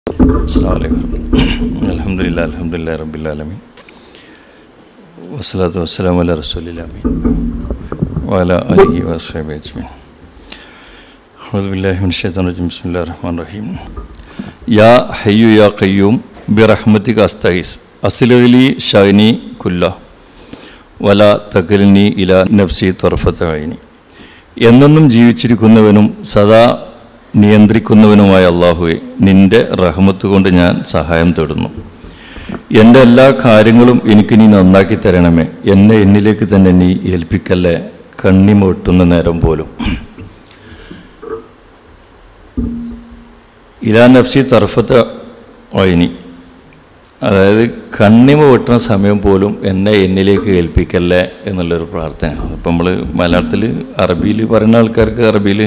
അസ്സാം വലൈക്കും അലഹമില്ല അലഹമില്ല റബ്ബില്ലാലമീൻ വസ്സലാത്തു വസ്സലാം അല റസൂലില്ലാമീൻ വല അലി വസ്ബി അജ്മീൻ അഹമ്മദില്ലാഹിമിൻ ഷൈത്താൻ റജീം ബിസ്മില്ലാ റഹ്മാൻ റഹീം യാ ഹയ്യു യാ ഖയ്യൂം ബിറഹ്മത്തിക അസ്തഗീസ് അസ്ലി ഷൈനി കുല്ല വല തകലിനി ഇല നഫ്സി തൊറഫത്തൈനി എന്നെന്നും ജീവിച്ചിരിക്കുന്നവനും സദാ നിയന്ത്രിക്കുന്നവനുമായ അള്ളാഹുവെ നിന്റെ റഹ്മത്ത് കൊണ്ട് ഞാൻ സഹായം തേടുന്നു എൻ്റെ എല്ലാ കാര്യങ്ങളും എനിക്ക് നീ നന്നാക്കി തരണമേ എന്നെ എന്നിലേക്ക് തന്നെ നീ ഏൽപ്പിക്കല്ലേ കണ്ണിമ വെട്ടുന്ന നേരം പോലും ഇലാ നഫ്സി തർഫത്ത് വൈനി അതായത് കണ്ണിമ വെട്ടുന്ന സമയം പോലും എന്നെ എന്നിലേക്ക് ഏൽപ്പിക്കല്ലേ എന്നുള്ളൊരു പ്രാർത്ഥന ഇപ്പം നമ്മൾ മലയാളത്തിൽ അറബിയിൽ പറയുന്ന ആൾക്കാർക്ക് അറബിയിൽ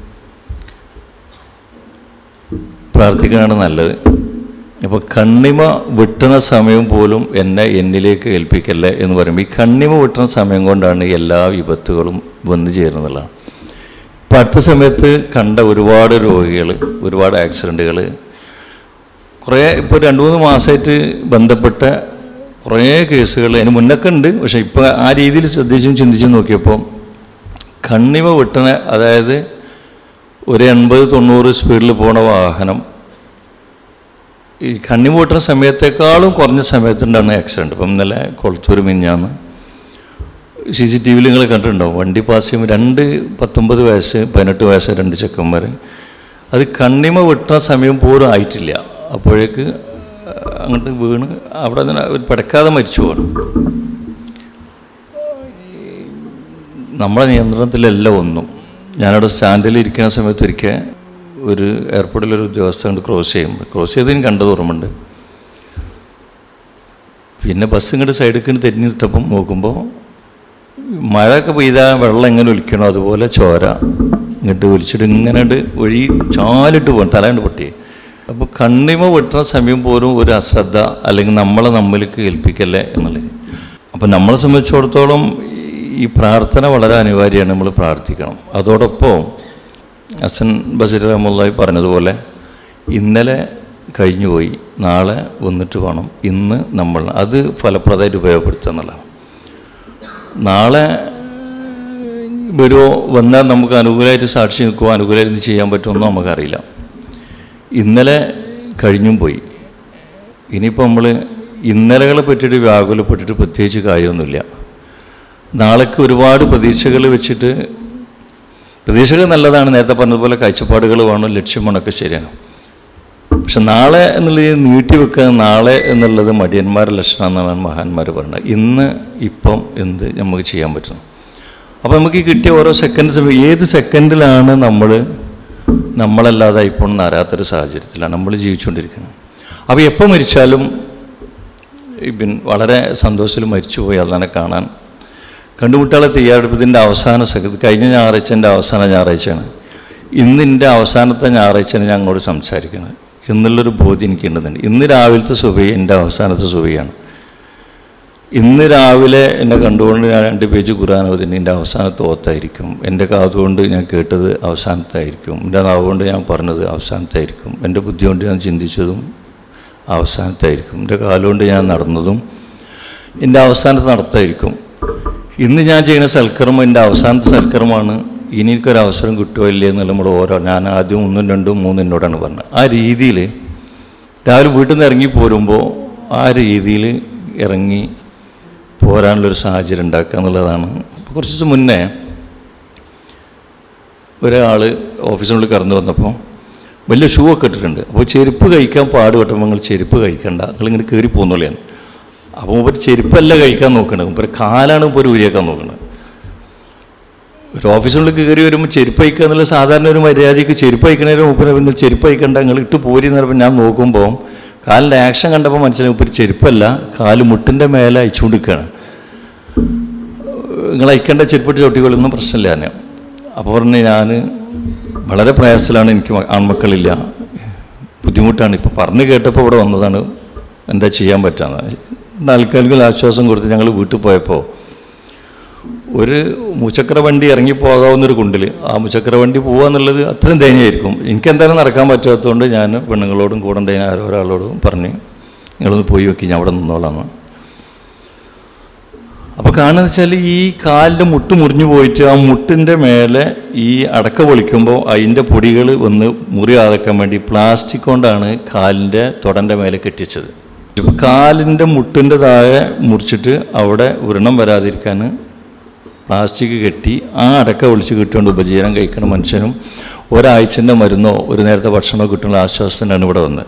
പ്രാർത്ഥിക്കാനാണ് നല്ലത് അപ്പോൾ കണ്ണിമ വെട്ടുന്ന സമയം പോലും എന്നെ എന്നിലേക്ക് ഏൽപ്പിക്കല്ലേ എന്ന് പറയുമ്പോൾ ഈ കണ്ണിമ വെട്ടുന്ന സമയം കൊണ്ടാണ് എല്ലാ വിപത്തുകളും വന്നു ചേരുന്നതാണ് ഇപ്പം അടുത്ത സമയത്ത് കണ്ട ഒരുപാട് രോഗികൾ ഒരുപാട് ആക്സിഡൻറ്റുകൾ കുറേ ഇപ്പോൾ രണ്ട് മൂന്ന് മാസമായിട്ട് ബന്ധപ്പെട്ട കുറേ കേസുകൾ അതിന് മുന്നൊക്കെ ഉണ്ട് പക്ഷേ ഇപ്പോൾ ആ രീതിയിൽ ശ്രദ്ധിച്ചും ചിന്തിച്ചും നോക്കിയപ്പോൾ കണ്ണിമ വെട്ടണ അതായത് ഒരു എൺപത് തൊണ്ണൂറ് സ്പീഡിൽ പോണ വാഹനം ഈ കണ്ണിമ വെട്ടുന്ന സമയത്തേക്കാളും കുറഞ്ഞ സമയത്തുണ്ടാണ് ആക്സിഡൻറ്റ് ഇപ്പം ഇന്നലെ കൊളത്തൂർ മിഞ്ഞാന്ന് സി സി ടി വിയിൽ നിങ്ങൾ കണ്ടിട്ടുണ്ടാവും വണ്ടി പാസ് ചെയ്യുമ്പോൾ രണ്ട് പത്തൊമ്പത് വയസ്സ് പതിനെട്ട് വയസ്സ് രണ്ട് ചെക്കന്മാർ അത് കണ്ണിമ വെട്ടുന്ന സമയം പോലും ആയിട്ടില്ല അപ്പോഴേക്ക് അങ്ങോട്ട് വീണ് അവിടെ നിന്ന് അവർ പിടക്കാതെ മരിച്ചു പോകണം നമ്മളെ നിയന്ത്രണത്തിലല്ല ഒന്നും ഞാനവിടെ സ്റ്റാൻഡിൽ ഇരിക്കുന്ന സമയത്ത് ഒരിക്കൽ ഒരു എയർപോർട്ടിലൊരു ഉദ്യോഗസ്ഥൻ കൊണ്ട് ക്രോസ് ചെയ്യുമ്പോൾ ക്രോസ് ചെയ്തതിന് കണ്ടത് ഓർമ്മയുണ്ട് പിന്നെ ബസ് ഇങ്ങോട്ട് സൈഡിൽ തെറ്റി നിർത്തപ്പം നോക്കുമ്പോൾ മഴയൊക്കെ പെയ്താൽ വെള്ളം എങ്ങനെ ഒലിക്കണോ അതുപോലെ ചോര ഇങ്ങോട്ട് ഒലിച്ചിട്ട് ഇങ്ങനെ ഒഴി ചാലിട്ട് പോകും തലകൊണ്ട് പൊട്ടി അപ്പോൾ കണ്ണിമ വെട്ടുന്ന സമയം പോലും ഒരു അശ്രദ്ധ അല്ലെങ്കിൽ നമ്മളെ നമ്മൾക്ക് ഏൽപ്പിക്കല്ലേ എന്നുള്ളത് അപ്പോൾ നമ്മളെ സംബന്ധിച്ചിടത്തോളം ഈ പ്രാർത്ഥന വളരെ അനിവാര്യമാണ് നമ്മൾ പ്രാർത്ഥിക്കണം അതോടൊപ്പം ഹസൻ ബസീർ റഹമുല്ലായി പറഞ്ഞതുപോലെ ഇന്നലെ കഴിഞ്ഞുപോയി നാളെ വന്നിട്ട് വേണം ഇന്ന് നമ്മൾ അത് ഫലപ്രദമായിട്ട് ഉപയോഗപ്പെടുത്തുക എന്നുള്ളതാണ് നാളെ വരുമോ വന്നാൽ നമുക്ക് അനുകൂലമായിട്ട് സാക്ഷി നിൽക്കുമോ അനുകൂലമായിട്ട് ചെയ്യാൻ പറ്റുമെന്നോ നമുക്കറിയില്ല ഇന്നലെ കഴിഞ്ഞും പോയി ഇനിയിപ്പോൾ നമ്മൾ ഇന്നലകളെ പറ്റിയിട്ട് വ്യാകുലപ്പെട്ടിട്ട് പ്രത്യേകിച്ച് കാര്യമൊന്നുമില്ല നാളേക്ക് ഒരുപാട് പ്രതീക്ഷകൾ വെച്ചിട്ട് പ്രതീക്ഷകൾ നല്ലതാണ് നേരത്തെ പറഞ്ഞതുപോലെ കാഴ്ചപ്പാടുകൾ വേണം ലക്ഷ്യമാണൊക്കെ ശരിയാണ് പക്ഷെ നാളെ എന്നുള്ളത് നീട്ടി വെക്കുക നാളെ എന്നുള്ളത് മടിയന്മാരുടെ ലക്ഷണം എന്നാണ് മഹാന്മാർ പറയുന്നത് ഇന്ന് ഇപ്പം എന്ത് നമുക്ക് ചെയ്യാൻ പറ്റുന്നു അപ്പോൾ നമുക്ക് ഈ കിട്ടിയ ഓരോ സെക്കൻഡ് സമയം ഏത് സെക്കൻഡിലാണ് നമ്മൾ നമ്മളല്ലാതെ ഇപ്പോൾ അറിയാത്തൊരു സാഹചര്യത്തിലാണ് നമ്മൾ ജീവിച്ചുകൊണ്ടിരിക്കുന്നത് അപ്പോൾ എപ്പോൾ മരിച്ചാലും പിന്നെ വളരെ സന്തോഷത്തിൽ മരിച്ചു പോയി അള്ളാനെ കാണാൻ കണ്ടുമുട്ടാളെ തയ്യാറെടുപ്പത്തിൻ്റെ അവസാന സെക്കൻഡ് കഴിഞ്ഞ ഞായറാഴ്ച എൻ്റെ അവസാന ഞായറാഴ്ചയാണ് ഇന്ന് എൻ്റെ അവസാനത്തെ ഞായറാഴ്ചയാണ് ഞാൻ അങ്ങോട്ട് സംസാരിക്കുന്നത് എന്നുള്ളൊരു ബോധ്യം എനിക്കുണ്ടെന്നുണ്ട് ഇന്ന് രാവിലത്തെ സുബൈ എൻ്റെ അവസാനത്തെ സുബൈയാണ് ഇന്ന് രാവിലെ എന്നെ കണ്ടുകൊണ്ട് ഞാൻ രണ്ട് പേജ് ഖുർആൻ ഓതിന് എൻ്റെ അവസാനത്തെ ഓത്തായിരിക്കും എൻ്റെ കാതുകൊണ്ട് ഞാൻ കേട്ടത് അവസാനത്തായിരിക്കും എൻ്റെ നാവുകൊണ്ട് ഞാൻ പറഞ്ഞത് അവസാനത്തായിരിക്കും എൻ്റെ ബുദ്ധി കൊണ്ട് ഞാൻ ചിന്തിച്ചതും അവസാനത്തായിരിക്കും എൻ്റെ കാലുകൊണ്ട് ഞാൻ നടന്നതും എൻ്റെ അവസാനത്തെ നടത്തായിരിക്കും ഇന്ന് ഞാൻ ചെയ്യുന്ന സൽക്കർമ്മം എൻ്റെ അവസാനത്തെ സൽക്കർമ്മമാണ് ഇനി എനിക്കൊരു അവസരം കിട്ടുമോ ഇല്ലേ എന്നുള്ള നമ്മൾ ഓരോ ഞാൻ ആദ്യം ഒന്നും രണ്ടും മൂന്നും എന്നോടാണ് പറഞ്ഞത് ആ രീതിയിൽ രാവിലെ വീട്ടിൽ നിന്ന് ഇറങ്ങി പോരുമ്പോൾ ആ രീതിയിൽ ഇറങ്ങി പോരാനുള്ളൊരു സാഹചര്യം ഉണ്ടാക്കുക എന്നുള്ളതാണ് കുറച്ച് ദിവസം മുന്നേ ഒരാൾ ഓഫീസിനുള്ളിൽ കടന്നു വന്നപ്പോൾ വലിയ ഷൂ ഒക്കെ ഇട്ടിട്ടുണ്ട് അപ്പോൾ ചെരുപ്പ് കഴിക്കാൻ പാടുപെട്ടപ്പോൾ നിങ്ങൾ ചെരുപ്പ് കഴിക്കണ്ട നിങ്ങൾ ഇങ്ങനെ കയറി പോകുന്നുള്ളതാണ് അപ്പോൾ മൂപ്പര് ചെരുപ്പല്ല കഴിക്കാൻ നോക്കണത് മൂപ്പര് കാലാണ് ഇപ്പോൾ ഊരിയാക്കാൻ നോക്കുന്നത് ഒരു ഓഫീസിനുള്ളിൽ കയറി വരുമ്പോൾ ചെരുപ്പ് അയക്കുക എന്നുള്ള സാധാരണ ഒരു മര്യാദയ്ക്ക് ചെരുപ്പ് അയക്കണേലും മൂപ്പര് നിങ്ങൾ ചെരുപ്പ് അയക്കണ്ട നിങ്ങൾ ഇട്ട് പോരി എന്ന് പറയുമ്പോൾ ഞാൻ നോക്കുമ്പോൾ കാലിൻ്റെ ആക്ഷൻ കണ്ടപ്പോൾ മനസ്സിലായി മൂപ്പര് ചെരുപ്പല്ല കാല് മുട്ടിൻ്റെ മേലെ അയച്ചുകൊണ്ടിരിക്കുകയാണ് നിങ്ങൾ അയക്കേണ്ട ചെരുപ്പിട്ട് ചവിട്ടിക്കൊള്ളുന്ന പ്രശ്നമില്ല ഞാൻ അപ്പോൾ പറഞ്ഞ് ഞാൻ വളരെ പ്രയാസത്തിലാണ് എനിക്ക് ആൺമക്കളില്ല ബുദ്ധിമുട്ടാണ് ഇപ്പോൾ പറഞ്ഞു കേട്ടപ്പോൾ ഇവിടെ വന്നതാണ് എന്താ ചെയ്യാൻ പറ്റാന്ന് താൽക്കാലിക ആശ്വാസം കൊടുത്ത് ഞങ്ങൾ വീട്ടിൽ പോയപ്പോൾ ഒരു മുച്ചക്ര വണ്ടി ഇറങ്ങി പോകാവുന്നൊരു കുണ്ടിൽ ആ മുച്ചക്ര വണ്ടി പോകുക എന്നുള്ളത് അത്രയും ദയനീയമായിരിക്കും എനിക്കെന്തായാലും നടക്കാൻ പറ്റാത്തതുകൊണ്ട് ഞാൻ പെണ്ണുങ്ങളോടും കൂടെ ഉണ്ടായിരുന്ന ആരോ ഒരാളോടും പറഞ്ഞു നിങ്ങളൊന്ന് പോയി നോക്കി ഞാൻ അവിടെ നിന്നോളാന്ന് അപ്പോൾ കാണുന്നത് വെച്ചാൽ ഈ കാലിൻ്റെ മുട്ട് മുറിഞ്ഞു പോയിട്ട് ആ മുട്ടിൻ്റെ മേലെ ഈ അടക്ക പൊളിക്കുമ്പോൾ അതിൻ്റെ പൊടികൾ ഒന്ന് മുറിയാതെക്കാൻ വേണ്ടി പ്ലാസ്റ്റിക് കൊണ്ടാണ് കാലിൻ്റെ തൊടൻ്റെ മേലെ കെട്ടിച്ചത് കാലിൻ്റെ മുട്ടിൻ്റെ താഴെ മുറിച്ചിട്ട് അവിടെ വ്രണം വരാതിരിക്കാൻ പ്ലാസ്റ്റിക് കെട്ടി ആ അടക്ക ഒളിച്ച് കിട്ടുകൊണ്ട് ഉപജീവനം കഴിക്കുന്ന മനുഷ്യനും ഒരാഴ്ചൻ്റെ മരുന്നോ ഒരു നേരത്തെ ഭക്ഷണമോ കിട്ടുന്ന ആശ്വാസത്തിനാണ് ഇവിടെ വന്നത്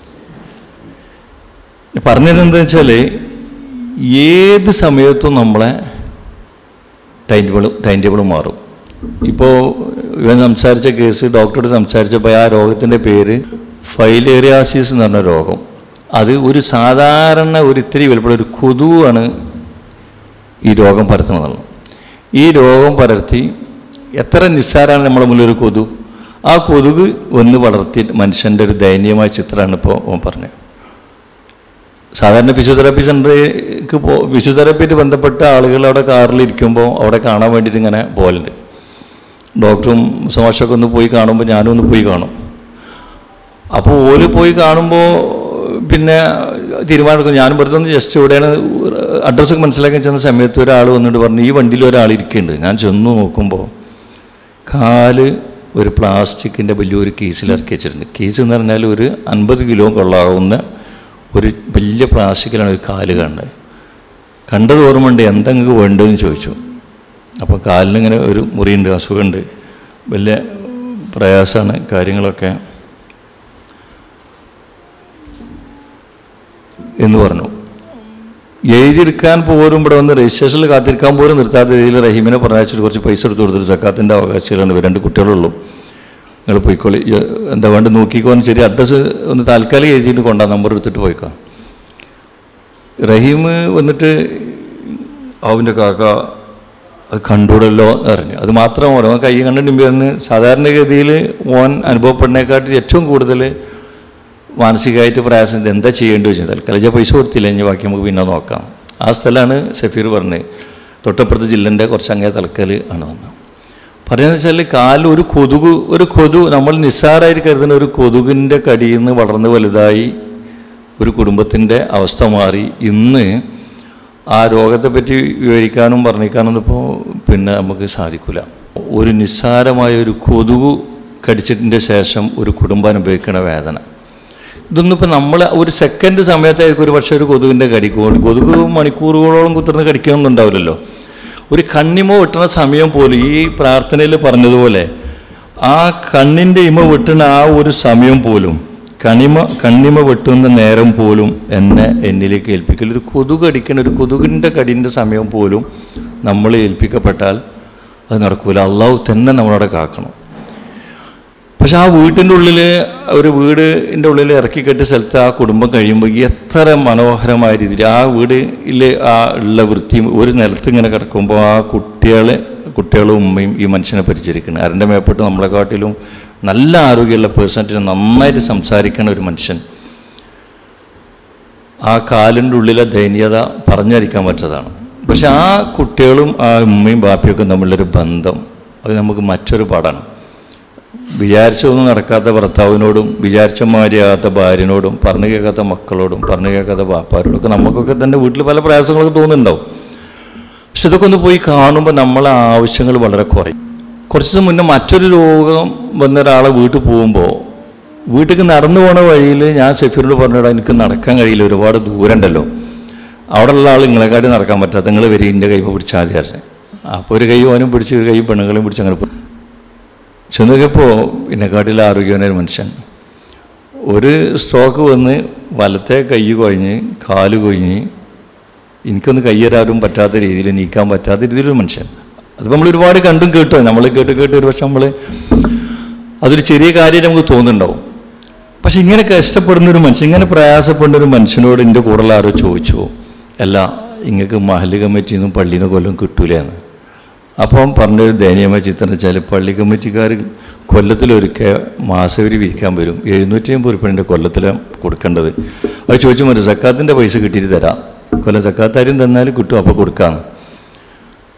പറഞ്ഞത് എന്താ വെച്ചാൽ ഏത് സമയത്തും നമ്മളെ ടൈം ടേബിൾ ടൈം ടേബിൾ മാറും ഇപ്പോൾ ഇവൻ സംസാരിച്ച കേസ് ഡോക്ടറോട് സംസാരിച്ചപ്പോൾ ആ രോഗത്തിൻ്റെ പേര് ഫൈലേറിയാസിസ് എന്ന് പറഞ്ഞ രോഗം അത് ഒരു സാധാരണ ഒരു ഇത്തിരി വലുപ്പമുള്ള ഒരു കൊതുവാണ് ഈ രോഗം പരത്തുന്നത് ഈ രോഗം പരത്തി എത്ര നിസ്സാരമാണ് നമ്മുടെ മുന്നിൽ ഒരു കൊതു ആ കൊതുക് ഒന്ന് വളർത്തി മനുഷ്യൻ്റെ ഒരു ദയനീയമായ ചിത്രമാണ് ഇപ്പോൾ ഓൻ പറഞ്ഞത് സാധാരണ ഫിസിയോതെറാപ്പി സെൻ്ററിലേക്ക് പോ ഫിസിയോതെറാപ്പിയായിട്ട് ബന്ധപ്പെട്ട ആളുകൾ അവിടെ കാറിലിരിക്കുമ്പോൾ അവിടെ കാണാൻ വേണ്ടിയിട്ട് ഇങ്ങനെ പോകലുണ്ട് ഡോക്ടറും സമാഷൊക്കെ ഒന്ന് പോയി കാണുമ്പോൾ ഞാനും ഒന്ന് പോയി കാണും അപ്പോൾ ഓല് പോയി കാണുമ്പോൾ പിന്നെ തീരുമാനമെടുക്കും ഞാനും വെറുതെ ഒന്ന് ജസ്റ്റ് ഇവിടെയാണ് അഡ്രസ്സൊക്കെ മനസ്സിലാക്കി ചെന്ന സമയത്ത് ഒരാൾ വന്നിട്ട് പറഞ്ഞു ഈ വണ്ടിയിൽ ഒരാൾ ഇരിക്കുന്നുണ്ട് ഞാൻ ചെന്ന് നോക്കുമ്പോൾ കാല് ഒരു പ്ലാസ്റ്റിക്കിൻ്റെ വലിയൊരു കേസിൽ ഇറക്കി വെച്ചിട്ടുണ്ട് കേസ് എന്ന് പറഞ്ഞാൽ ഒരു അൻപത് കിലോ കൊള്ളാവുന്ന ഒരു വലിയ പ്ലാസ്റ്റിക്കിലാണ് ഒരു കാല് കണ്ടത് കണ്ടത് ഓർമ്മയുണ്ട് എന്തെങ്കിലും വേണ്ടതെന്ന് ചോദിച്ചു അപ്പോൾ കാലിനിങ്ങനെ ഒരു മുറിയുണ്ട് അസുഖമുണ്ട് വലിയ പ്രയാസമാണ് കാര്യങ്ങളൊക്കെ എന്ന് പറഞ്ഞു എഴുതിയെടുക്കാൻ പോലും ഇവിടെ വന്ന് രജിസ്ട്രേഷനിൽ കാത്തിരിക്കാൻ പോലും നിർത്താത്ത രീതിയിൽ റഹീമിനെ പറഞ്ഞയച്ചിട്ട് കുറച്ച് പൈസ എടുത്ത് കൊടുത്തിട്ട് സക്കാത്തിൻ്റെ അവകാശികളാണ് ഇവർ രണ്ട് കുട്ടികളുള്ളൂ നിങ്ങൾ പോയിക്കോളി ഇയ്യ് എന്താ വേണ്ട നോക്കിക്കോന്ന് ശരി അഡ്രസ്സ് ഒന്ന് താൽക്കാലികം എഴുതിയിട്ട് കൊണ്ടാ നമ്പർ എടുത്തിട്ട് പോയിക്കോ റഹീം വന്നിട്ട് അവൻ്റെ കാക്ക അത് കണ്ടൂടല്ലോ എന്ന് പറഞ്ഞു അത് മാത്രം ഓരോ കൈ കണ്ടിട്ടുണ്ടെന്ന് സാധാരണഗതിയിൽ ഓൻ അനുഭവപ്പെടുന്നതിനെക്കാട്ടിൽ ഏറ്റവും കൂടുതൽ മാനസികമായിട്ട് പ്രയാസം ഇത് എന്താ ചെയ്യേണ്ടി വെച്ചാൽ തൽക്കാലം പൈസ കൊടുത്തില്ല ഇനി ബാക്കി നമുക്ക് പിന്നെ നോക്കാം ആ സ്ഥലമാണ് സഫീർ പറഞ്ഞത് തൊട്ടപ്പുറത്ത് ജില്ലൻ്റെ കുറച്ച് അങ്ങേ തലക്കൽ ആണ് വന്നത് പറയുന്നത് വെച്ചാൽ കാലിൽ ഒരു കൊതുക് ഒരു കൊതു നമ്മൾ നിസ്സാരമായിട്ട് കരുതുന്ന ഒരു കൊതുകിൻ്റെ കടിയിൽ നിന്ന് വളർന്ന് വലുതായി ഒരു കുടുംബത്തിൻ്റെ അവസ്ഥ മാറി ഇന്ന് ആ രോഗത്തെപ്പറ്റി വിവരിക്കാനും വർണ്ണിക്കാനൊന്നും ഇപ്പോൾ പിന്നെ നമുക്ക് സാധിക്കില്ല ഒരു നിസ്സാരമായ ഒരു കൊതുക് കടിച്ചതിൻ്റെ ശേഷം ഒരു കുടുംബം അനുഭവിക്കുന്ന വേദന ഇതൊന്നും ഇപ്പം നമ്മൾ ഒരു സെക്കൻഡ് സമയത്തായിരിക്കും ഒരു പക്ഷേ ഒരു കൊതുകിൻ്റെ കടി കൊ- കൊതുക് മണിക്കൂറുകളോളം കുത്തിർന്ന് കടിക്കാനൊന്നും ഉണ്ടാവില്ലല്ലോ ഒരു കണ്ണിമ വെട്ടുന്ന സമയം പോലും ഈ പ്രാർത്ഥനയിൽ പറഞ്ഞതുപോലെ ആ കണ്ണിൻ്റെ ഇമ വെട്ടുന്ന ആ ഒരു സമയം പോലും കണിമ കണ്ണിമ വെട്ടുന്ന നേരം പോലും എന്നെ എന്നിലേക്ക് ഏൽപ്പിക്കൽ ഒരു കൊതുക് അടിക്കുന്ന ഒരു കൊതുകിൻ്റെ കടിൻ്റെ സമയം പോലും നമ്മൾ ഏൽപ്പിക്കപ്പെട്ടാൽ അത് നടക്കൂല അള്ളാഹു തന്നെ നമ്മളവിടെ കാക്കണം പക്ഷെ ആ വീട്ടിൻ്റെ ഉള്ളിൽ ഒരു വീടിൻ്റെ ഉള്ളിൽ ഇറക്കി കെട്ടിയ സ്ഥലത്ത് ആ കുടുംബം കഴിയുമ്പോൾ എത്ര മനോഹരമായ രീതിയിൽ ആ വീടിൽ ആ ഉള്ള വൃത്തിയും ഒരു നിലത്ത് ഇങ്ങനെ കിടക്കുമ്പോൾ ആ കുട്ടികളെ കുട്ടികളും ഉമ്മയും ഈ മനുഷ്യനെ പരിചരിക്കണം അരൻ്റെ മേപ്പെട്ട് നമ്മളെക്കാട്ടിലും നല്ല ആരോഗ്യമുള്ള പേഴ്സണാലിറ്റി നന്നായിട്ട് സംസാരിക്കുന്ന ഒരു മനുഷ്യൻ ആ കാലിൻ്റെ ഉള്ളിലെ ദയനീയത പറഞ്ഞറിയിക്കാൻ പറ്റതാണ് പക്ഷെ ആ കുട്ടികളും ആ ഉമ്മയും ബാപ്പിയൊക്കെ തമ്മിലൊരു ബന്ധം അത് നമുക്ക് മറ്റൊരു പാടാണ് വിചാരിച്ചൊന്നും നടക്കാത്ത ഭർത്താവിനോടും വിചാരിച്ച മാതിരിയാകാത്ത ഭാര്യനോടും പറഞ്ഞു കേൾക്കാത്ത മക്കളോടും പറഞ്ഞു കേൾക്കാത്ത ബാപ്പാരോടും ഒക്കെ നമുക്കൊക്കെ തന്നെ വീട്ടിൽ പല പ്രയാസങ്ങളൊക്കെ തോന്നുന്നുണ്ടാവും പക്ഷെ ഇതൊക്കെ ഒന്ന് പോയി കാണുമ്പോൾ നമ്മളെ ആവശ്യങ്ങൾ വളരെ കുറയും കുറച്ച് ദിവസം മുന്നേ മറ്റൊരു രോഗം വന്ന ഒരാളെ വീട്ടിൽ പോകുമ്പോൾ വീട്ടിലേക്ക് നടന്നു പോണ വഴിയിൽ ഞാൻ സഫീറിനോട് പറഞ്ഞിടാ എനിക്ക് നടക്കാൻ കഴിയില്ല ഒരുപാട് ദൂരം ഉണ്ടല്ലോ അവിടെയുള്ള ആൾ നിങ്ങളെക്കാട്ടി നടക്കാൻ പറ്റാത്ത നിങ്ങൾ വരി എൻ്റെ കൈ പിടിച്ചാൽ മതി പറഞ്ഞു അപ്പോൾ ഒരു കൈ ഓനും പിടിച്ച് ഒരു കൈ പെണ്ണുങ്ങളെയും പിടിച്ച് അങ്ങനെ പോയി ചെന്നപ്പോൾ എന്നെക്കാട്ടിൽ ആരോഗ്യവാനായ ഒരു മനുഷ്യൻ ഒരു സ്ട്രോക്ക് വന്ന് വലത്തെ കൈ കൊഴിഞ്ഞ് കാല് കൊഴിഞ്ഞ് എനിക്കൊന്ന് കയ്യേറാനും പറ്റാത്ത രീതിയിൽ നീക്കാൻ പറ്റാത്ത രീതിയിലൊരു മനുഷ്യൻ അതിപ്പോൾ നമ്മൾ ഒരുപാട് കണ്ടും കേട്ടോ നമ്മൾ കേട്ട് കേട്ട് ഒരു പക്ഷെ നമ്മൾ അതൊരു ചെറിയ കാര്യം നമുക്ക് തോന്നുന്നുണ്ടാവും പക്ഷെ ഇങ്ങനെ കഷ്ടപ്പെടുന്ന ഒരു മനുഷ്യൻ ഇങ്ങനെ പ്രയാസപ്പെടുന്ന ഒരു മനുഷ്യനോട് എൻ്റെ കൂടെയുള്ള ആരോ ചോദിച്ചു അല്ല ഇങ്ങൾക്ക് മഹല് കമ്മിറ്റിയിൽ നിന്നും പള്ളിയിൽ നിന്ന് കൊല്ലം കിട്ടൂലേ എന്ന് അപ്പം പറഞ്ഞൊരു ദയനീയമായ ചിത്രം വെച്ചാൽ പള്ളി കമ്മിറ്റിക്കാർ കൊല്ലത്തിലൊരിക്കൽ മാസവരി വിരിക്കാൻ വരും എഴുന്നൂറ്റി അമ്പത് ഉറുപ്പിൻ്റെ കൊല്ലത്തിൽ കൊടുക്കേണ്ടത് അത് ചോദിച്ചു മതി സക്കാത്തിൻ്റെ പൈസ കിട്ടിയിട്ട് തരാം കൊല്ലം സക്കാത്താരും തന്നാലും കിട്ടും അപ്പോൾ കൊടുക്കാമെന്ന്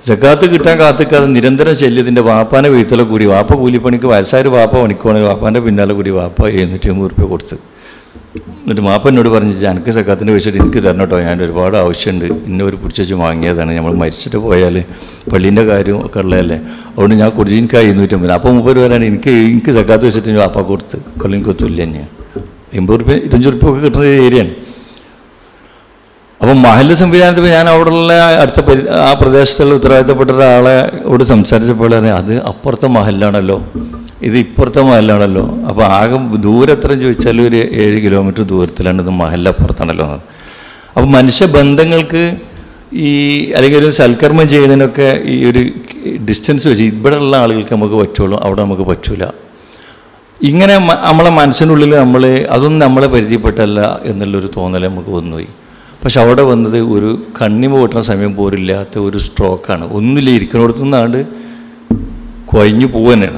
ജക്കാത്ത് കിട്ടാൻ കാത്തിക്കാതെ നിരന്തരം ശല്യത്തിൻ്റെ വാപ്പാനെ വീഴ്ത്തല കൂടി വാപ്പ കൂലിപ്പണിക്ക് വയസ്സായൊരു വാപ്പ പണിക്കുവാണെങ്കിൽ വാപ്പാൻ്റെ പിന്നാലെ കൂടി വാപ്പ എഴുന്നൂറ്റി അമ്പത് റുപ്യ കൊടുത്ത് എന്നിട്ട് മാപ്പ എന്നോട് പറഞ്ഞു എനിക്ക് സക്കാത്തിൻ്റെ വെച്ചിട്ട് എനിക്ക് തരണം കേട്ടോ ഞാൻ ഒരുപാട് ആവശ്യമുണ്ട് ഇന്ന ഒരു പിടിച്ചു വാങ്ങിയതാണ് നമ്മൾ മരിച്ചിട്ട് പോയാൽ പള്ളീൻ്റെ കാര്യം ഒക്കെ ഉള്ളതല്ലേ അതുകൊണ്ട് ഞാൻ കുറിച്ച് എനിക്ക് എഴുന്നൂറ്റമ്പത് അപ്പോൾ മുപ്പത് പേരാണ് എനിക്ക് എനിക്ക് സക്കാത്ത് വെച്ചിട്ട് ഞാൻ വാപ്പ കൊടുത്ത് കൊല്ലം എനിക്ക് തുല്യം തന്നെയാണ് എൺപത് റുപ്യ ഇരുപത്തഞ്ച് റുപ്യ ഒക്കെ കിട്ടുന്ന ഒരു ഏരിയയാണ് അപ്പം മഹല്ല് സംവിധാനത്തിൽ ഞാൻ അവിടെയുള്ള അടുത്ത പരി ആ പ്രദേശത്തുള്ള ഉത്തരവാദിത്തപ്പെട്ട ഒരാളോട് സംസാരിച്ചപ്പോൾ പറഞ്ഞു, അത് അപ്പുറത്തെ മഹലാണല്ലോ ഇത് ഇപ്പുറത്തെ മഹലാണല്ലോ അപ്പോൾ ആകെ ദൂരം എത്ര ചോദിച്ചാൽ ഒരു ഏഴ് കിലോമീറ്റർ ദൂരത്തിലാണ് ഇത് മഹല്ല അപ്പുറത്താണല്ലോ എന്ന് അപ്പോൾ മനുഷ്യബന്ധങ്ങൾക്ക് ഈ അല്ലെങ്കിൽ ഒരു സൽക്കർമ്മം ചെയ്യുന്നതിനൊക്കെ ഈ ഒരു ഡിസ്റ്റൻസ് വെച്ച് ഇവിടെയുള്ള ആളുകൾക്ക് നമുക്ക് പറ്റുള്ളൂ അവിടെ നമുക്ക് പറ്റൂല ഇങ്ങനെ മ- നമ്മളെ മനസ്സിനുള്ളിൽ നമ്മൾ അതൊന്നും നമ്മളെ പരിചയപ്പെട്ടല്ല എന്നുള്ളൊരു തോന്നൽ നമുക്ക് വന്നുപോയി പക്ഷെ അവിടെ വന്നത് ഒരു കണ്ണിമ പൊട്ടുന്ന സമയം പോരില്ലാത്ത ഒരു സ്ട്രോക്കാണ് ഒന്നുമില്ല ഇരിക്കുന്നിടത്തു നിന്നാണ്ട് കൊയഞ്ഞു പോവുകയാണ്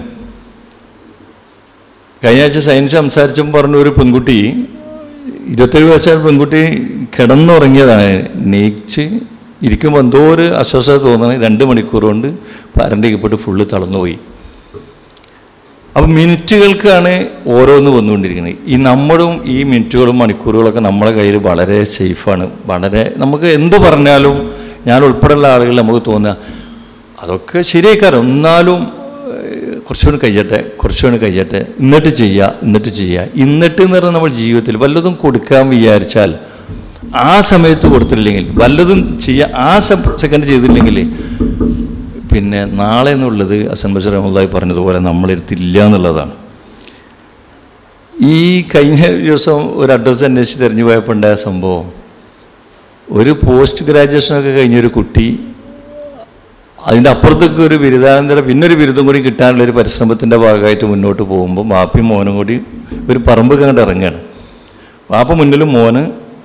കഴിഞ്ഞ ആഴ്ച സയൻസ് സംസാരിച്ചപ്പോൾ പറഞ്ഞു ഒരു പെൺകുട്ടി ഇരുപത്തേഴ് വയസ്സായ പെൺകുട്ടി കിടന്നുറങ്ങിയതാണ് നീച്ച് ഇരിക്കുമ്പോൾ എന്തോ ഒരു അസ്വസ്ഥത തോന്നണേ രണ്ട് മണിക്കൂർ കൊണ്ട് പാരൻ്റിക്കപ്പെട്ട് ഫുള്ള് തളർന്നുപോയി അപ്പം മിനിറ്റുകൾക്കാണ് ഓരോന്ന് വന്നുകൊണ്ടിരിക്കുന്നത് ഈ നമ്മളും ഈ മിനിറ്റുകളും മണിക്കൂറുകളൊക്കെ നമ്മുടെ കയ്യിൽ വളരെ സേഫാണ് വളരെ നമുക്ക് എന്ത് പറഞ്ഞാലും ഞാൻ ഉൾപ്പെടെയുള്ള ആളുകൾ നമുക്ക് തോന്നുക അതൊക്കെ ശരിയായിക്കാരം എന്നാലും ഏഹ്, കുറച്ചുകൂടി കഴിയട്ടെ കുറച്ചുകൂടി കഴിയട്ടെ എന്നിട്ട് ചെയ്യുക എന്നിട്ട് ചെയ്യുക എന്നിട്ട് എന്ന് പറഞ്ഞാൽ നമ്മൾ ജീവിതത്തിൽ വല്ലതും കൊടുക്കാൻ വിചാരിച്ചാൽ ആ സമയത്ത് കൊടുത്തില്ലെങ്കിൽ വല്ലതും ചെയ്യുക ആ സെക്കൻഡ് ചെയ്തില്ലെങ്കിൽ പിന്നെ നാളെ എന്നുള്ളത് അസൻ ബഷർ റഹ്മുല്ലായി പറഞ്ഞതുപോലെ നമ്മളെടുത്തില്ല എന്നുള്ളതാണ് ഈ കഴിഞ്ഞ ദിവസം ഒരു അഡ്രസ്സ് അന്വേഷിച്ച് തിരഞ്ഞു പോയപ്പോൾ ഉണ്ടായ സംഭവം ഒരു പോസ്റ്റ് ഗ്രാജുവേഷനൊക്കെ കഴിഞ്ഞൊരു കുട്ടി അതിൻ്റെ അപ്പുറത്തേക്ക് ഒരു ബിരുദാനന്തര പിന്നൊരു ബിരുദം കൂടി കിട്ടാനുള്ള ഒരു പരിശ്രമത്തിൻ്റെ ഭാഗമായിട്ട് മുന്നോട്ട് പോകുമ്പോൾ വാപ്പയും മോനും കൂടി ഒരു പറമ്പ് കണ്ട് ഇറങ്ങുകയാണ് വാപ്പ മുന്നിലും മോന്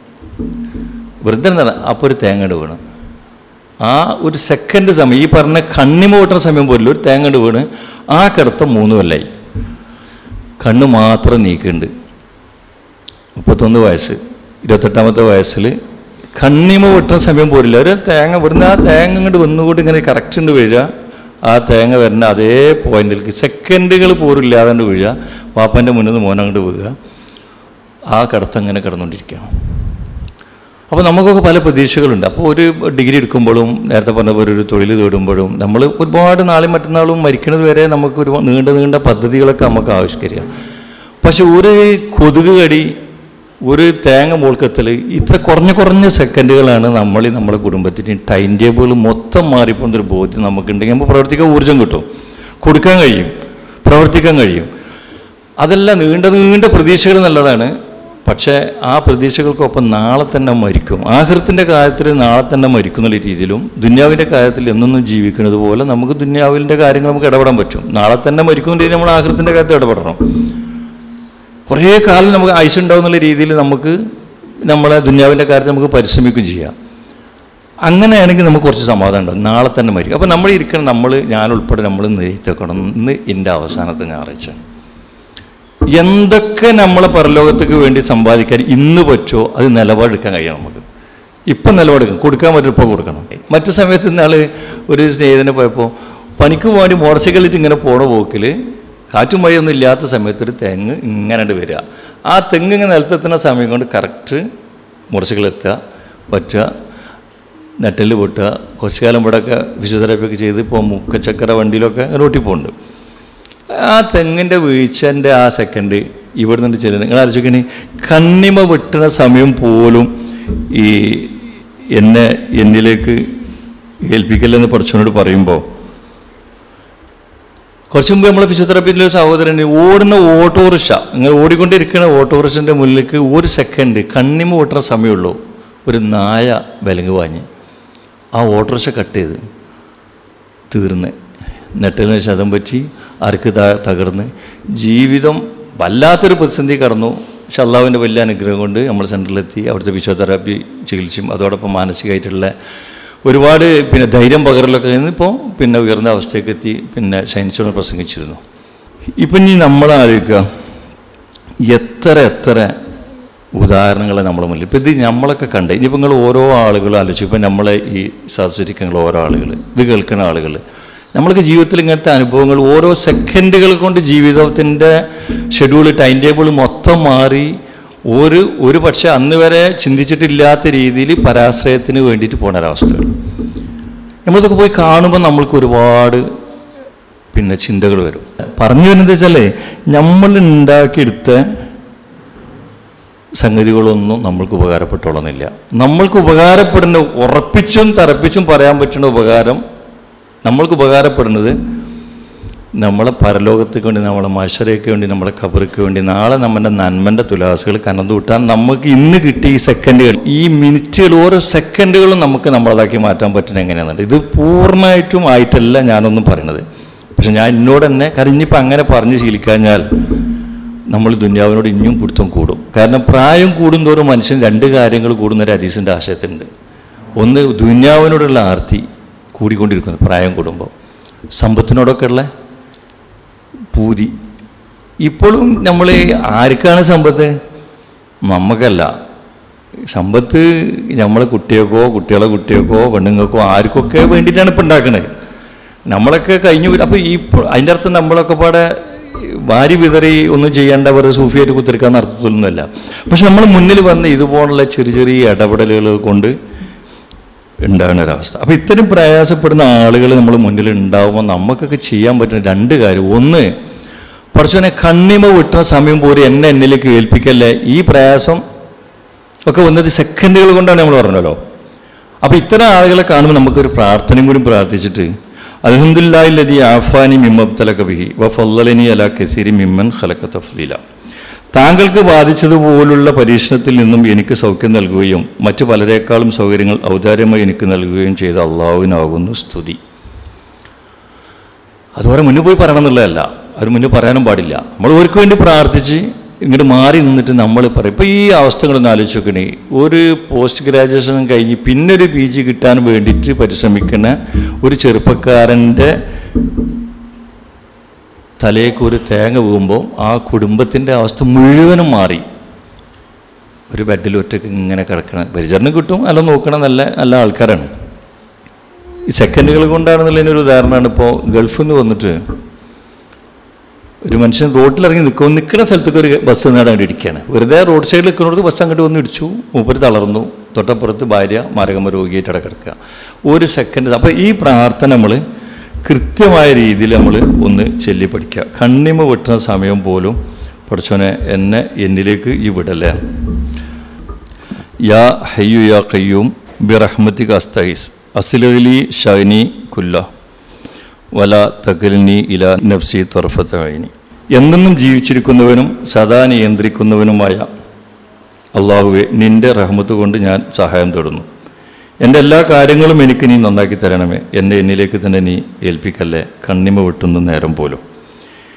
വെറുതെ നട അപ്പോൾ ഒരു തേങ്ങ വീണ് ആ ഒരു സെക്കൻഡ് സമയം ഈ പറഞ്ഞ കണ്ണിമ പൊട്ടുന്ന സമയം പോലും ഒരു തേങ്ങ വീണ് ആ കിടത്തം മൂന്ന് കൊല്ലായി കണ്ണ് മാത്രം നീക്കുന്നുണ്ട് മുപ്പത്തൊന്ന് വയസ്സ് ഇരുപത്തെട്ടാമത്തെ വയസ്സിൽ കണ്ണിമ വെട്ടുന്ന സമയം പോരില്ല ഒരു തേങ്ങ ഇവിടുന്ന് ആ തേങ്ങ ഇങ്ങോട്ട് വന്നുകൂടി ഇങ്ങനെ കറക്റ്റ് ഉണ്ട് വീഴുക ആ തേങ്ങ വരുന്ന അതേ പോയിന്റിലേക്ക് സെക്കൻഡുകൾ പോലും ഇല്ലാതെ വീഴുക പാപ്പൻ്റെ മുന്നിൽ നിന്ന് മോനങ്ങോട്ട് വീഴുക ആ കിടത്തം ഇങ്ങനെ കിടന്നുകൊണ്ടിരിക്കുകയാണ് അപ്പോൾ നമുക്കൊക്കെ പല പ്രതീക്ഷകളുണ്ട് അപ്പോൾ ഒരു ഡിഗ്രി എടുക്കുമ്പോഴും നേരത്തെ പറഞ്ഞ പോലെ ഒരു തൊഴിൽ തേടുമ്പോഴും നമ്മൾ ഒരുപാട് നാളും മറ്റന്നാളും മരിക്കുന്നത് വരെ നമുക്ക് ഒരു നീണ്ട നീണ്ട പദ്ധതികളൊക്കെ നമുക്ക് ആവിഷ്കരിക്കാം പക്ഷെ ഒരു കൊതുക് കടി ഒരു തേങ്ങ മോൾക്കെത്തൽ ഇത്ര കുറഞ്ഞ കുറഞ്ഞ സെക്കൻഡുകളാണ് നമ്മൾ നമ്മുടെ കുടുംബത്തിന് ടൈം ടേബിൾ മൊത്തം മാറിപ്പോകുന്നൊരു ബോധ്യം നമുക്കുണ്ടെങ്കിൽ നമുക്ക് പ്രവർത്തിക്കാൻ ഊർജ്ജം കിട്ടും കൊടുക്കാൻ കഴിയും പ്രവർത്തിക്കാൻ കഴിയും അതെല്ലാം നീണ്ട നീണ്ട പ്രതീക്ഷകൾ നല്ലതാണ് പക്ഷേ ആ പ്രതീക്ഷകൾക്കൊപ്പം നാളെ തന്നെ മരിക്കും ആഹൃത്തിൻ്റെ കാര്യത്തിൽ നാളെ തന്നെ മരിക്കും എന്നുള്ള രീതിയിലും ദുന്യാവിൻ്റെ കാര്യത്തിൽ എന്നൊന്നും ജീവിക്കുന്നത് പോലെ നമുക്ക് ദുന്യാവിൻ്റെ കാര്യങ്ങൾ നമുക്ക് ഇടപെടാൻ പറ്റും നാളെ തന്നെ മരിക്കുന്ന രീതിയിൽ നമ്മൾ ആഹൃത്തിൻ്റെ കാര്യത്തിൽ ഇടപെടണം കുറേ കാലം നമുക്ക് ആയുസ് ഉണ്ടാവും എന്നുള്ള രീതിയിൽ നമുക്ക് നമ്മളെ ദുന്യാവിൻ്റെ കാര്യത്തിൽ നമുക്ക് പരിശ്രമിക്കുകയും ചെയ്യാം അങ്ങനെയാണെങ്കിൽ നമുക്ക് കുറച്ച് സമാധാനം ഉണ്ടാവും നാളെ തന്നെ മരിക്കും അപ്പോൾ നമ്മൾ ഇരിക്കണം നമ്മൾ ഞാൻ ഉൾപ്പെടെ നമ്മൾ നെയ്ത്തേക്കണം ഇന്ന് എൻ്റെ അവസാനത്തെ ഞായറാഴ്ച എന്തൊക്കെ നമ്മളെ പരലോകത്തേക്ക് വേണ്ടി സമ്പാദിക്കാൻ ഇന്ന് പറ്റുമോ അത് നിലപാടെടുക്കാൻ കഴിയണം നമുക്ക് ഇപ്പം നിലപാടെടുക്കണം കൊടുക്കാൻ പറ്റും ഇപ്പോൾ കൊടുക്കണം മറ്റു സമയത്ത് ഇന്നാൾ ഒരു സ്നേഹിതനെ പോയപ്പോൾ പണിക്ക് വേണ്ടി മോട്ടോർ സൈക്കിളിട്ട് ഇങ്ങനെ പോണ പോക്കിൽ കാറ്റും മഴയൊന്നും ഇല്ലാത്ത സമയത്ത് ഒരു തെങ്ങ് ഇങ്ങനെ വരിക ആ തെങ്ങ് ഇങ്ങനെ നിലത്തെത്തുന്ന സമയം കൊണ്ട് കറക്റ്റ് മോട്ടോർ സൈക്കിൾ എത്തുക പറ്റുക നെറ്റല് പൊട്ടുക കുറച്ച് കാലം ഇവിടെയൊക്കെ ഫിസിയോതെറാപ്പിയൊക്കെ ചെയ്ത് ഇപ്പോൾ മുക്കച്ചക്കര വണ്ടിയിലൊക്കെ റോട്ടിൽ പോകുന്നുണ്ട് ആ തെങ്ങിൻ്റെ വീഴ്ചൻ്റെ ആ സെക്കൻഡ് ഇവിടെ നിന്ന് ചെല്ലുന്നത് നിങ്ങൾ ആലോചിക്കണേ കണ്ണിമ വെട്ടുന്ന സമയം പോലും ഈ എന്നെ എന്നിലേക്ക് ഏൽപ്പിക്കല്ലെന്ന് പഠിച്ചവനോട് പറയുമ്പോൾ കുറച്ച് മുമ്പ് നമ്മളെ ഫിസിയോതെറാപ്പിയിലെ ഒരു സഹോദരൻ ഓടുന്ന ഓട്ടോറിക്ഷ ഇങ്ങനെ ഓടിക്കൊണ്ടിരിക്കുന്ന ഓട്ടോറിക്ഷൻ്റെ മുന്നിലേക്ക് ഒരു സെക്കൻഡ് കണ്ണിമ വെട്ടുന്ന സമയമുള്ളൂ ഒരു നായ വിലങ്ങ് വാങ്ങി ആ ഓട്ടോറിക്ഷ കട്ട് ചെയ്ത് തീർന്ന് നെട്ടലിന് ശതം പറ്റി അരക്ക് ത തകർന്ന് ജീവിതം വല്ലാത്തൊരു പ്രതിസന്ധി കടന്നു പക്ഷെ അള്ളാഹുവിൻ്റെ വലിയ അനുഗ്രഹം കൊണ്ട് നമ്മൾ സെൻറ്ററിലെത്തി അവിടുത്തെ ഫിസിയോതെറാപ്പി ചികിത്സയും അതോടൊപ്പം മാനസികമായിട്ടുള്ള ഒരുപാട് പിന്നെ ധൈര്യം പകരലൊക്കെ കഴിഞ്ഞ് ഇപ്പോൾ പിന്നെ ഉയർന്ന അവസ്ഥയ്ക്ക് എത്തി പിന്നെ സയൻസിനോട് പ്രസംഗിച്ചിരുന്നു ഇപ്പം ഇനി നമ്മൾ ആലോചിക്കുക എത്ര എത്ര ഉദാഹരണങ്ങളെ നമ്മളെ മുന്നിൽ ഇപ്പം ഇത് നമ്മളൊക്കെ കണ്ട് ഇനിയിപ്പോൾ നിങ്ങൾ ഓരോ ആളുകളും ആലോചിച്ചു ഇപ്പം നമ്മളെ ഈ സദസ്സിരിക്കുന്ന ഓരോ ആളുകൾ ഇത് കേൾക്കുന്ന ആളുകൾ നമ്മൾക്ക് ജീവിതത്തിൽ ഇങ്ങനത്തെ അനുഭവങ്ങൾ ഓരോ സെക്കൻഡുകൾ കൊണ്ട് ജീവിതത്തിൻ്റെ ഷെഡ്യൂൾ ടൈം ടേബിൾ മൊത്തം മാറി ഒരു ഒരു പക്ഷേ അന്ന് വരെ ചിന്തിച്ചിട്ടില്ലാത്ത രീതിയിൽ പരാശ്രയത്തിന് വേണ്ടിയിട്ട് പോണ ഒരവസ്ഥകൾ നമ്മളിതൊക്കെ പോയി കാണുമ്പോൾ നമ്മൾക്ക് ഒരുപാട് പിന്നെ ചിന്തകൾ വരും പറഞ്ഞു വരുന്നത് വെച്ചാലേ നമ്മൾ ഉണ്ടാക്കിയെടുത്ത സംഗതികളൊന്നും നമ്മൾക്ക് ഉപകാരപ്പെട്ടോളുന്നില്ല നമ്മൾക്ക് ഉപകാരപ്പെടുന്ന ഉറപ്പിച്ചും തറപ്പിച്ചും പറയാൻ പറ്റുന്ന ഉപകാരം നമ്മൾക്ക് ഉപകാരപ്പെടുന്നത് നമ്മളെ പരലോകത്തേക്ക് വേണ്ടി നമ്മളെ മഷരയ്ക്ക് വേണ്ടി നമ്മളെ ഖബർക്ക് വേണ്ടി നാളെ നമ്മുടെ നന്മൻ്റെ തുലാസുകൾ കനന്നു കൂട്ടാൻ നമുക്ക് ഇന്ന് കിട്ടിയ ഈ സെക്കൻഡുകൾ ഈ മിനിറ്റുകൾ ഓരോ സെക്കൻഡുകളും നമുക്ക് നമ്മളതാക്കി മാറ്റാൻ പറ്റുന്നത് എങ്ങനെയാണെന്നുണ്ട് ഇത് പൂർണ്ണമായിട്ടും ആയിട്ടല്ല ഞാനൊന്നും പറയണത് പക്ഷെ ഞാൻ എന്നോട് തന്നെ കാരണം ഇനിയിപ്പോൾ അങ്ങനെ പറഞ്ഞ് ശീലിക്കാഞ്ഞാൽ നമ്മൾ ദുന്യാവിനോട് ഇനിയും പിടുത്തം കൂടും കാരണം പ്രായം കൂടുന്തോറും മനുഷ്യൻ രണ്ട് കാര്യങ്ങൾ കൂടുന്ന ഒരു ഹദീസിൻ്റെ ആശയത്തിനുണ്ട് ഒന്ന് ദുന്യാവിനോടുള്ള ആർത്തി കൂടിക്കൊണ്ടിരിക്കുന്നു പ്രായം കൂടുമ്പോൾ സമ്പത്തിനോടൊക്കെ ഉള്ള പൂതി ഇപ്പോഴും നമ്മൾ ആർക്കാണ് സമ്പത്ത് നമുക്കല്ല സമ്പത്ത് നമ്മളെ കുട്ടികൾക്കോ കുട്ടികളെ കുട്ടികൾക്കോ പെണ്ണുങ്ങൾക്കോ ആർക്കൊക്കെ വേണ്ടിയിട്ടാണ് ഇപ്പം ഉണ്ടാക്കുന്നത് നമ്മളൊക്കെ കഴിഞ്ഞു അപ്പോൾ ഈ അതിൻ്റെ അർത്ഥം നമ്മളൊക്കെ പാടെ വാരി വിതറി ഒന്നും ചെയ്യേണ്ട വെറുതെ സൂഫിയായിട്ട് കുത്തിരിക്കാന്ന് അർത്ഥത്തിലൊന്നുമല്ല പക്ഷെ നമ്മൾ മുന്നിൽ വന്ന ഇതുപോലുള്ള ചെറിയ ചെറിയ ഇടപെടലുകൾ കൊണ്ട് ഉണ്ടാകുന്ന ഒരവസ്ഥ അപ്പോൾ ഇത്തരം പ്രയാസപ്പെടുന്ന ആളുകൾ നമ്മൾ മുന്നിൽ ഉണ്ടാവുമ്പോൾ നമുക്കൊക്കെ ചെയ്യാൻ പറ്റുന്ന രണ്ട് കാര്യം ഒന്ന് കുറച്ചോനെ കണ്ണിമ വിട്ടുന്ന സമയം പോലും എന്നെ എന്നിലേക്ക് ഏൽപ്പിക്കല്ലേ ഈ പ്രയാസം ഒക്കെ വന്നത് സെക്കൻഡുകൾ കൊണ്ടാണ് നമ്മൾ പറഞ്ഞല്ലോ അപ്പോൾ ഇത്തരം ആളുകളെ കാണുമ്പോൾ നമുക്കൊരു പ്രാർത്ഥനയും കൂടി പ്രാർത്ഥിച്ചിട്ട് അലഹദില്ലാഹില്ലതി ആഫാനി മിമ്മബ്തലക ബിഹി വ ഫല്ലനി അല കസീരി മിമ്മൻ ഖലക തഫ്ലീല താങ്കൾക്ക് ബാധിച്ചതുപോലുള്ള പരീക്ഷണത്തിൽ നിന്നും എനിക്ക് സൗഖ്യം നൽകുകയും മറ്റു പലരേക്കാളും സൗകര്യങ്ങൾ ഔദാര്യമായി എനിക്ക് നൽകുകയും ചെയ്ത അള്ളാഹുവിനാകുന്നു സ്തുതി അതുപോലെ മുന്നിൽ പോയി പറയണം എന്നുള്ളതല്ല അവർ മുന്നിൽ പറയാനും പാടില്ല നമ്മൾ അവർക്ക് വേണ്ടി പ്രാർത്ഥിച്ച് ഇങ്ങോട്ട് മാറി നിന്നിട്ട് നമ്മൾ പറയും ഇപ്പോൾ ഈ അവസ്ഥകളൊന്ന് ആലോചിച്ച് നോക്കണേ ഒരു പോസ്റ്റ് ഗ്രാജുവേഷൻ കഴിഞ്ഞ് പിന്നെ ഒരു പി ജി കിട്ടാൻ വേണ്ടിയിട്ട് പരിശ്രമിക്കുന്ന ഒരു ചെറുപ്പക്കാരൻ്റെ തലേക്ക് ഒരു തേങ്ങ വീകുമ്പോൾ ആ കുടുംബത്തിൻ്റെ അവസ്ഥ മുഴുവനും മാറി ഒരു ബെഡിൽ ഒറ്റയ്ക്ക് ഇങ്ങനെ കിടക്കണം പരിചരണം കിട്ടും അല്ല നോക്കണം നല്ല നല്ല ആൾക്കാരാണ് ഈ സെക്കൻഡുകൾ കൊണ്ടാണെന്നുള്ളതിന് ഒരു ഉദാഹരണമാണ് ഇപ്പോൾ ഗൾഫിൽ നിന്ന് വന്നിട്ട് ഒരു മനുഷ്യൻ റോഡിലിറങ്ങി നിൽക്കും നിൽക്കുന്ന സ്ഥലത്തേക്ക് ഒരു ബസ് നേടാൻ വേണ്ടി ഇരിക്കുകയാണ് വെറുതെ റോഡ് സൈഡിൽ നിൽക്കുന്നിടത്ത് ബസ് അങ്ങോട്ട് വന്ന് ഇടിച്ചു മൂപ്പര് തളർന്നു തൊട്ടപ്പുറത്ത് ഭാര്യ മാരകമ രോഗിയായിട്ട് അവിടെ കിടക്കുക ഒരു സെക്കൻഡ് അപ്പോൾ ഈ പ്രാർത്ഥന നമ്മൾ കൃത്യമായ രീതിയിൽ നമ്മൾ ഒന്ന് ചൊല്ലി പഠിക്കുക കണ്ണിമ വെട്ടുന്ന സമയം പോലും പഠിച്ചോനെ എന്നെ എന്നിലേക്ക് ഈ വിടല്ലേ യാ ഹയ്യു യാ കയ്യൂം ബിറഹ്മത്തിക അസ്തൈസ് അസിലി ഷൈനി കുല്ല വല തകലിനി ഇല നഫ്സി തൊറഫത്തൈനി എന്നെന്നും ജീവിച്ചിരിക്കുന്നവനും സദാ നിയന്ത്രിക്കുന്നവനുമായ അള്ളാഹുവെ നിന്റെ റഹ്മത്ത് കൊണ്ട് ഞാൻ സഹായം തേടുന്നു എൻ്റെ എല്ലാ കാര്യങ്ങളും എനിക്ക് നീ നന്നാക്കി തരണമേ എന്നെ എന്നിലേക്ക് തന്നെ നീ ഏൽപ്പിക്കല്ലേ കണ്ണിമ വെട്ടുന്ന നേരം പോലും